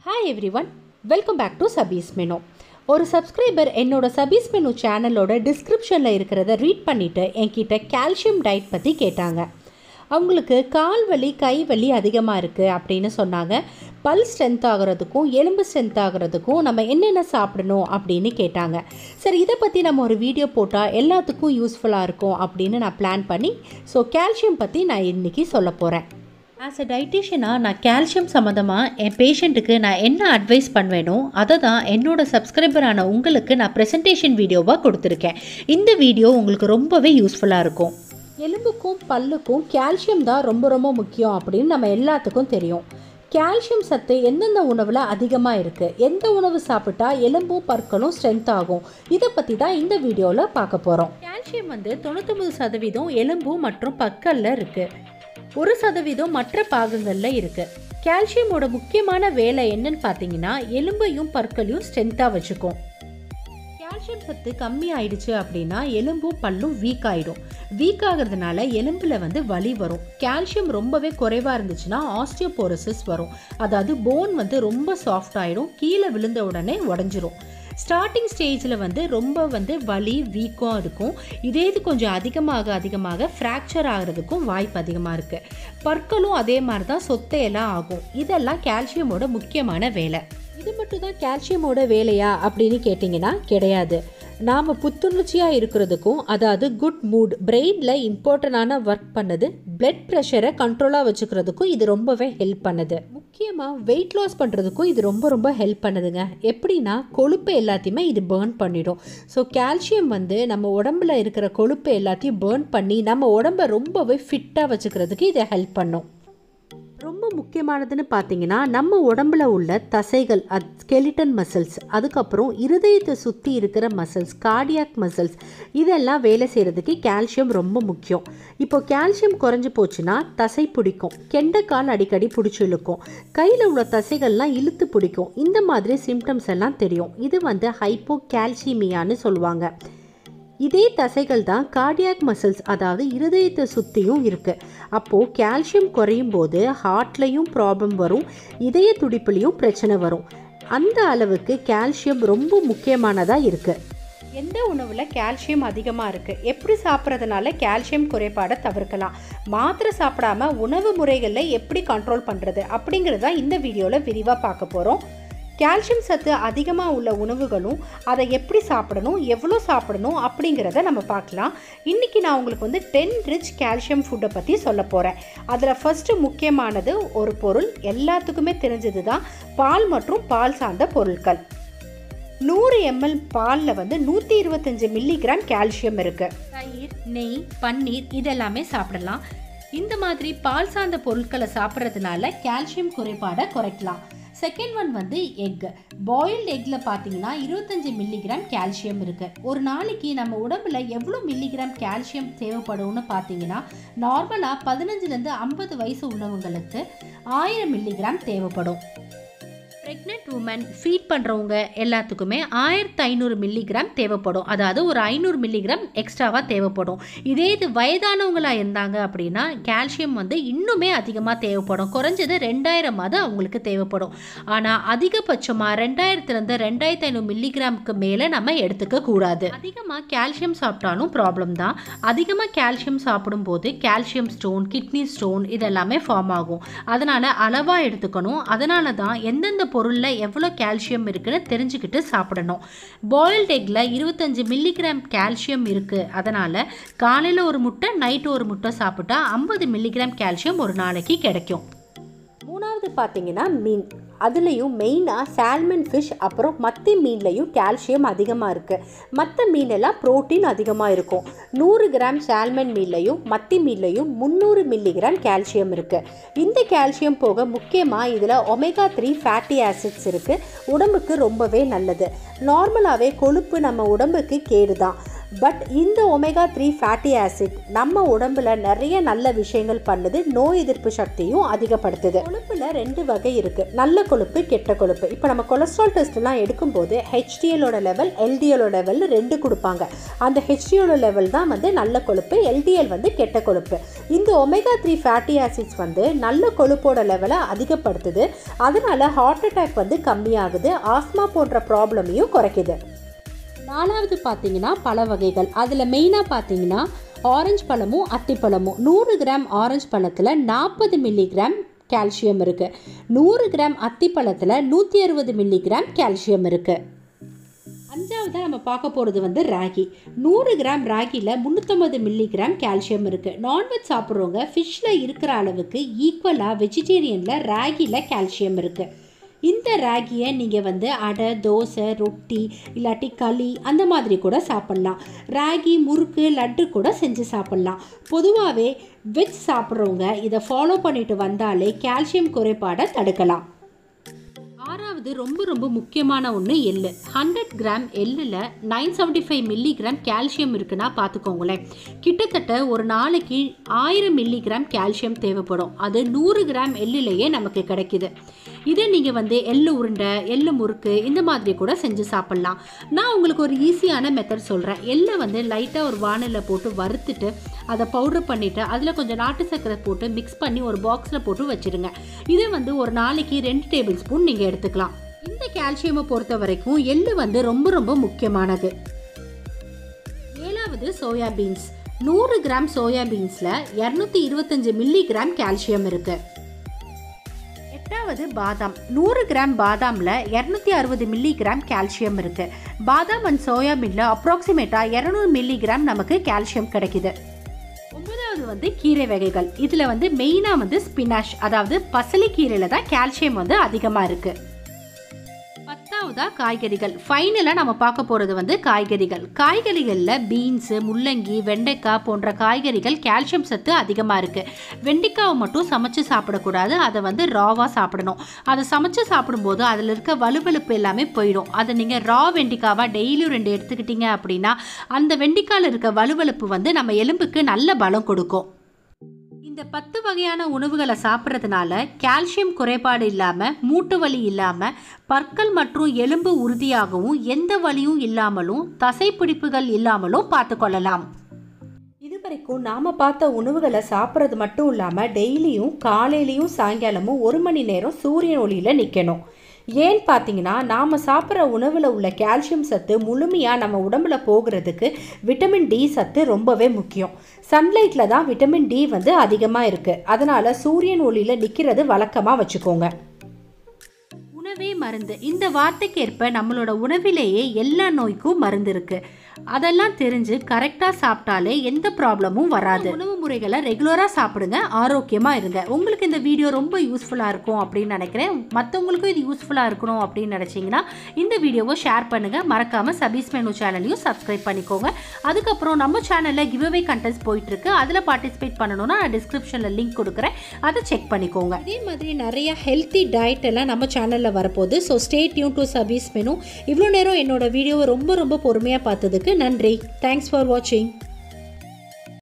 hi everyone welcome back to Sabi's menu ஒரு subscriber என்னோட Sabi's menu சேனலோட டிஸ்கிரிப்ஷனில் இருக்கிறத ரீட் பண்ணிவிட்டு என்கிட்ட கால்சியம் டயட் பற்றி கேட்டாங்க அவங்களுக்கு கால் வலி கை வலி அதிகமாக இருக்குது அப்படின்னு சொன்னாங்க பல் ஸ்ட்ரென்த் ஆகிறதுக்கும் எலும்பு ஸ்ட்ரென்த் ஆகிறதுக்கும் நம்ம என்னென்ன சாப்பிடணும் அப்படின்னு கேட்டாங்க சரி இதை பற்றி நம்ம ஒரு வீடியோ போட்டால் எல்லாத்துக்கும் யூஸ்ஃபுல்லாக இருக்கும் அப்படின்னு நான் பிளான் பண்ணி ஸோ கால்சியம் பற்றி நான் இன்றைக்கி சொல்ல போகிறேன் ஆஸ் அ டயட்டிஷியனாக நான் கால்சியம் சம்மந்தமாக என் பேஷண்ட்டுக்கு நான் என்ன அட்வைஸ் பண்ணுவேனோ அதை தான் என்னோட சப்ஸ்கிரைபரான உங்களுக்கு நான் ப்ரெசன்டேஷன் வீடியோவாக கொடுத்துருக்கேன் இந்த வீடியோ உங்களுக்கு ரொம்பவே யூஸ்ஃபுல்லாக இருக்கும் எலும்புக்கும் பல்லுக்கும் கால்சியம் தான் ரொம்ப ரொம்ப முக்கியம் அப்படின்னு நம்ம எல்லாத்துக்கும் தெரியும் கால்சியம் சத்து எந்தெந்த உணவில் அதிகமாக இருக்குது எந்த உணவு சாப்பிட்டா எலும்பும் பற்களும் ஸ்ட்ரென்த் ஆகும் இதை பற்றி தான் இந்த வீடியோவில் பார்க்க போகிறோம் கால்சியம் வந்து தொண்ணூத்தொம்பது சதவீதம் எலும்பு மற்றும் பற்களில் இருக்குது ஒரு சதவீதம் மற்ற பாகங்களில் இருக்குது கால்சியமோட முக்கியமான வேலை என்னன்னு பார்த்தீங்கன்னா எலும்பையும் பற்களையும் ஸ்ட்ரென்த்தாக வச்சுக்கும் கால்சியம் சத்து கம்மி ஆயிடுச்சு அப்படின்னா எலும்பும் பல்லும் வீக் ஆகிடும் வீக் ஆகிறதுனால எலும்பில் வந்து வலி வரும் கால்சியம் ரொம்பவே குறைவாக இருந்துச்சுன்னா ஆஸ்டியோபோரோசிஸ் வரும் அதாவது போன் வந்து ரொம்ப சாஃப்ட் ஆகிடும் கீழே விழுந்த உடனே உடஞ்சிரும் ஸ்டார்டிங் ஸ்டேஜில் வந்து ரொம்ப வந்து வலி வீக்கம் இருக்கும் இதே இது கொஞ்சம் அதிகமாக அதிகமாக ஃப்ராக்சர் ஆகிறதுக்கும் வாய்ப்பு அதிகமாக இருக்குது பற்களும் அதே மாதிரி தான் சொத்தையெல்லாம் ஆகும் இதெல்லாம் கால்சியமோட முக்கியமான வேலை இது மட்டும் தான் கால்சியமோட வேலையா அப்படின்னு கேட்டிங்கன்னா கிடையாது நாம் புத்துணர்ச்சியாக இருக்கிறதுக்கும் அதாவது குட் மூட் பிரெயினில் இம்பார்ட்டண்டான ஒர்க் பண்ணுது பிளட் ப்ரெஷரை கண்ட்ரோலாக வச்சுக்கிறதுக்கும் இது ரொம்பவே ஹெல்ப் பண்ணுது முக்கியமாக வெயிட் லாஸ் பண்ணுறதுக்கும் இது ரொம்ப ரொம்ப ஹெல்ப் பண்ணுதுங்க எப்படின்னா கொழுப்பு எல்லாத்தையுமே இது பேர்ன் பண்ணிடும் ஸோ கால்சியம் வந்து நம்ம உடம்புல இருக்கிற கொழுப்பு எல்லாத்தையும் பேர்ன் பண்ணி நம்ம உடம்பை ரொம்பவே ஃபிட்டாக வச்சுக்கிறதுக்கு இதை ஹெல்ப் பண்ணும் ரொம்ப முக்கியமானதுன்னு பார்த்தீங்கன்னா நம்ம உடம்புல உள்ள தசைகள் அது ஸ்கெலிட்டன் மசில்ஸ் அதுக்கப்புறம் இருதயத்தை சுற்றி இருக்கிற மசில்ஸ் கார்டியாக் மசில்ஸ் இதெல்லாம் வேலை செய்கிறதுக்கு கால்சியம் ரொம்ப முக்கியம் இப்போ கால்சியம் குறைஞ்சி போச்சுன்னா தசை பிடிக்கும் கெண்டைக்கால் அடிக்கடி பிடிச்சி இழுக்கும் கையில் உள்ள தசைகள்லாம் இழுத்து பிடிக்கும் இந்த மாதிரி சிம்டம்ஸ் எல்லாம் தெரியும் இது வந்து ஹைப்போ கால்சிமியான்னு சொல்லுவாங்க இதே தசைகள் தான் கார்டியாக் மசில்ஸ் அதாவது இருதயத்தை சுற்றியும் இருக்குது அப்போது கால்சியம் குறையும் போது ஹார்ட்லேயும் ப்ராப்ளம் வரும் இதய துடிப்புலேயும் பிரச்சனை வரும் அந்த அளவுக்கு கால்சியம் ரொம்ப முக்கியமானதாக இருக்குது எந்த உணவில் கால்சியம் அதிகமாக இருக்குது எப்படி சாப்பிட்றதுனால கால்சியம் குறைபாடை தவிர்க்கலாம் மாத்திரை சாப்பிடாம உணவு முறைகளில் எப்படி கண்ட்ரோல் பண்ணுறது அப்படிங்கிறத இந்த வீடியோவில் விரிவாக பார்க்க போகிறோம் கால்சியம் சத்து அதிகமாக உள்ள உணவுகளும் அதை எப்படி சாப்பிடணும் எவ்வளோ சாப்பிடணும் அப்படிங்கிறத நம்ம பார்க்கலாம் இன்றைக்கி நான் உங்களுக்கு வந்து டென் ரிச் கால்சியம் ஃபுட்டை பற்றி சொல்ல போகிறேன் அதில் ஃபஸ்ட்டு முக்கியமானது ஒரு பொருள் எல்லாத்துக்குமே தெரிஞ்சது தான் பால் மற்றும் பால் சார்ந்த பொருட்கள் நூறு எம்எல் பாலில் வந்து நூற்றி இருபத்தஞ்சு மில்லிகிராம் கால்சியம் இருக்குது தயிர் நெய் பன்னீர் இதெல்லாமே சாப்பிடலாம் இந்த மாதிரி பால் சார்ந்த பொருட்களை சாப்பிட்றதுனால கால்சியம் குறைபாடை குறைக்கலாம் செகண்ட் ஒன் வந்து எக் பாயில்டு எக்கில் பார்த்தீங்கன்னா இருபத்தஞ்சி மில்லிகிராம் கால்சியம் இருக்குது ஒரு நாளைக்கு நம்ம உடம்புல எவ்வளோ மில்லிகிராம் கால்சியம் தேவைப்படும்னு பார்த்தீங்கன்னா நார்மலாக பதினஞ்சுலேருந்து ஐம்பது வயசு உள்ளவங்களுக்கு ஆயிரம் மில்லிகிராம் தேவைப்படும் ப்ரெக்னென்ட் உமன் ஃபீட் பண்ணுறவங்க எல்லாத்துக்குமே ஆயிரத்து ஐநூறு மில்லிகிராம் தேவைப்படும் அதாவது ஒரு ஐநூறு மில்லிகிராம் எக்ஸ்ட்ராவாக தேவைப்படும் இதே இது வயதானவங்களாக இருந்தாங்க அப்படின்னா கால்சியம் வந்து இன்னுமே அதிகமாக தேவைப்படும் குறைஞ்சது ரெண்டாயிரமாவது அவங்களுக்கு தேவைப்படும் ஆனால் அதிகபட்சமாக ரெண்டாயிரத்துலேருந்து ரெண்டாயிரத்து ஐநூறு மில்லிகிராமுக்கு மேலே நம்ம எடுத்துக்க கூடாது அதிகமாக கால்சியம் சாப்பிட்டாலும் ப்ராப்ளம் தான் அதிகமாக கால்சியம் சாப்பிடும்போது கால்சியம் ஸ்டோன் கிட்னி ஸ்டோன் இதெல்லாமே ஃபார்ம் ஆகும் அதனால் அளவாக எடுத்துக்கணும் அதனால தான் எந்தெந்த பொருளில் எவ்வளோ கால்சியம் இருக்குன்னு தெரிஞ்சுக்கிட்டு சாப்பிடணும் பாயில்ட் எக்கில் இருபத்தஞ்சி மில்லிகிராம் கால்சியம் இருக்குது அதனால் காலையில் ஒரு முட்டை நைட்டு ஒரு முட்டை சாப்பிட்டா ஐம்பது மில்லிகிராம் கால்சியம் ஒரு நாளைக்கு கிடைக்கும் மூணாவது பார்த்தீங்கன்னா மீன் அதுலேயும் மெயினாக சால்மன் ஃபிஷ் அப்புறம் மத்தி மீன்லேயும் கால்சியம் அதிகமாக இருக்குது மற்ற மீனெல்லாம் ப்ரோட்டீன் அதிகமாக இருக்கும் நூறு கிராம் சால்மன் மீன்லையும் மத்தி மீன்லையும் முந்நூறு மில்லிகிராம் கால்சியம் இருக்குது இந்த கால்சியம் போக முக்கியமாக இதில் ஒமேகா த்ரீ ஃபேட்டி ஆசிட்ஸ் இருக்குது உடம்புக்கு ரொம்பவே நல்லது நார்மலாகவே கொழுப்பு நம்ம உடம்புக்கு கேடு தான் பட் இந்த ஒமேகா த்ரீ ஃபேட்டி ஆசிட் நம்ம உடம்புல நிறைய நல்ல விஷயங்கள் பண்ணுது நோய் எதிர்ப்பு சக்தியும் அதிகப்படுத்துது கொழுப்புல ரெண்டு வகை இருக்குது நல்ல கொழுப்பு கெட்ட கொழுப்பு இப்போ நம்ம கொலஸ்ட்ரால் டெஸ்ட்லாம் எடுக்கும்போது ஹெச்டிஎலோட லெவல் எல்டிஎலோட லெவல் ரெண்டு கொடுப்பாங்க அந்த ஹெச்டிஎலோட லெவல் தான் வந்து நல்ல கொழுப்பு எல்டிஎல் வந்து கெட்ட கொழுப்பு இந்த ஒமேகா த்ரீ ஃபேட்டி ஆசிட்ஸ் வந்து நல்ல கொழுப்போட லெவலை அதிகப்படுத்துது அதனால ஹார்ட் அட்டாக் வந்து கம்மியாகுது ஆஸ்மா போன்ற ப்ராப்ளமையும் குறைக்குது நாலாவது பார்த்தீங்கன்னா பழ வகைகள் அதில் மெயினாக பார்த்தீங்கன்னா ஆரஞ்சு பழமும் அத்திப்பழமும் நூறு கிராம் ஆரஞ்சு பழத்தில் நாற்பது மில்லிகிராம் கால்சியம் இருக்குது நூறு கிராம் அத்திப்பழத்தில் நூற்றி அறுபது மில்லிகிராம் கால்சியம் இருக்குது அஞ்சாவதாக நம்ம பார்க்க போகிறது வந்து ராகி நூறு கிராம் ராகியில் முந்நூற்றம்பது மில்லிகிராம் கால்சியம் இருக்குது நான்வெஜ் சாப்பிட்றவங்க ஃபிஷ்ஷில் இருக்கிற அளவுக்கு ஈக்குவலாக வெஜிடேரியனில் ராகியில் கால்சியம் இருக்குது இந்த ராகியை நீங்கள் வந்து அடை தோசை ரொட்டி இல்லாட்டி களி அந்த மாதிரி கூட சாப்பிட்லாம் ராகி முறுக்கு லட்டு கூட செஞ்சு சாப்பிட்லாம் பொதுவாகவே வெஜ் சாப்பிட்றவங்க இதை ஃபாலோ பண்ணிட்டு வந்தாலே கால்சியம் குறைபாடை தடுக்கலாம் ஆறாவது ரொம்ப ரொம்ப முக்கியமான ஒன்று எள்ளு ஹண்ட்ரட் கிராம் எள்ளில் nine seventy five milligram calcium இருக்குன்னா பார்த்துக்கோங்களேன் கிட்டத்தட்ட ஒரு நாளைக்கு ஆயிரம் மில்லிகிராம் கால்சியம் தேவைப்படும் அது நூறு கிராம் எள்ளிலேயே நமக்கு கிடைக்குது இதை நீங்கள் வந்து எள்ளு உருண்டை எள்ளு முறுக்கு இந்த மாதிரி கூட செஞ்சு சாப்பிட்லாம் நான் உங்களுக்கு ஒரு ஈஸியான மெத்தட் சொல்கிறேன் எள்ளை வந்து லைட்டாக ஒரு வானலில் போட்டு வறுத்துட்டு அதை பவுடர் பண்ணிவிட்டு அதில் கொஞ்சம் நாட்டு சர்க்கரை போட்டு மிக்ஸ் பண்ணி ஒரு பாக்ஸில் போட்டு வச்சுருங்க இதை வந்து ஒரு நாளைக்கு ரெண்டு டேபிள் ஸ்பூன் நீங்கள் எடுத்துக்கலாம் இந்த கால்சியமை பொறுத்த வரைக்கும் எள்ளு வந்து ரொம்ப ரொம்ப முக்கியமானது ஏழாவது சோயா பீன்ஸ் நூறு கிராம் சோயா பீன்ஸில் இரநூத்தி இருபத்தஞ்சு மில்லி கிராம் கால்சியம் இருக்குது எட்டாவது பாதாம் நூறு கிராம் பாதாமில் இரநூத்தி அறுபது மில்லி கிராம் கால்சியம் இருக்குது பாதாம் அண்ட் சோயாபீனில் அப்ராக்சிமேட்டாக இரநூறு மில்லி கிராம் நமக்கு கால்சியம் கிடைக்குது ஒன்பதாவது வந்து கீரை வகைகள் இதில் வந்து மெயினாக வந்து ஸ்பினாஷ் அதாவது பசலிக்கீரையில் தான் கால்சியம் வந்து அதிகமாக இருக்குது பத்தாவதா காய்கறிகள் ஃபைனலாக நம்ம பார்க்க போகிறது வந்து காய்கறிகள் காய்கறிகளில் பீன்ஸு முள்ளங்கி வெண்டைக்காய் போன்ற காய்கறிகள் கால்சியம் சத்து அதிகமாக இருக்குது வெண்டைக்காவை மட்டும் சமைச்சு சாப்பிடக்கூடாது அதை வந்து ராவாக சாப்பிடணும் அதை சமைச்சு சாப்பிடும்போது அதில் இருக்க வலுவலுப்பு எல்லாமே போயிடும் அதை நீங்கள் ரா வெண்டைக்காவாக டெய்லியும் ரெண்டு எடுத்துக்கிட்டீங்க அப்படின்னா அந்த வெண்டைக்காயில் இருக்க வலுவலுப்பு வந்து நம்ம எலும்புக்கு நல்ல பலம் கொடுக்கும் இந்த பத்து வகையான உணவுகளை சாப்பிட்றதுனால கால்சியம் குறைபாடு இல்லாமல் மூட்டு வலி இல்லாமல் பற்கள் மற்றும் எலும்பு உறுதியாகவும் எந்த வலியும் இல்லாமலும் தசைப்பிடிப்புகள் இல்லாமலும் பார்த்துக்கொள்ளலாம் இதுவரைக்கும் நாம் பார்த்த உணவுகளை சாப்பிட்றது மட்டும் இல்லாமல் டெய்லியும் காலையிலையும் சாயங்காலமும் ஒரு மணி நேரம் சூரியன் ஒளியில் நிற்கணும் ஏன்னு பார்த்தீங்கன்னா நாம் சாப்பிட்ற உணவில் உள்ள கால்சியம் சத்து முழுமையாக நம்ம உடம்புல போகிறதுக்கு விட்டமின் டி சத்து ரொம்பவே முக்கியம் சன்லைட்டில் தான் விட்டமின் டி வந்து அதிகமாக இருக்குது அதனால் சூரியன் ஒளியில் நிற்கிறது வழக்கமாக வச்சுக்கோங்க உணவே மருந்து இந்த வார்த்தைக்கேற்ப நம்மளோட உணவிலேயே எல்லா நோய்க்கும் மருந்து இருக்கு அதெல்லாம் தெரிஞ்சு கரெக்டாக சாப்பிட்டாலே எந்த ப்ராப்ளமும் வராது உணவு முறைகளை ரெகுலராக சாப்பிடுங்க ஆரோக்கியமாக இருங்க உங்களுக்கு இந்த வீடியோ ரொம்ப யூஸ்ஃபுல்லாக இருக்கும் அப்படின்னு நினைக்கிறேன் மற்றவங்களுக்கும் இது யூஸ்ஃபுல்லாக இருக்கணும் அப்படின்னு நினச்சிங்கன்னா இந்த வீடியோவை ஷேர் பண்ணுங்கள் மறக்காமல் சபீஸ் மெனு சேனலையும் சப்ஸ்கிரைப் பண்ணிக்கோங்க அதுக்கப்புறம் நம்ம சேனலில் கிவ்அவே கண்டென்ட்ஸ் போயிட்டுருக்கு அதில் பார்ட்டிசிபேட் பண்ணணும்னா நான் டிஸ்கிரிப்ஷனில் லிங்க் கொடுக்குறேன் அதை செக் பண்ணிக்கோங்க இதே மாதிரி நிறைய ஹெல்த்தி டயட் எல்லாம் நம்ம சேனலில் வரப்போகுது so stay tuned to Sabi's menu இவ்வளோ நேரம் என்னோட வீடியோவை ரொம்ப ரொம்ப பொறுமையாக பார்த்ததுக்கு நன்றி தேங்க்ஸ் ஃபார் வாட்சிங்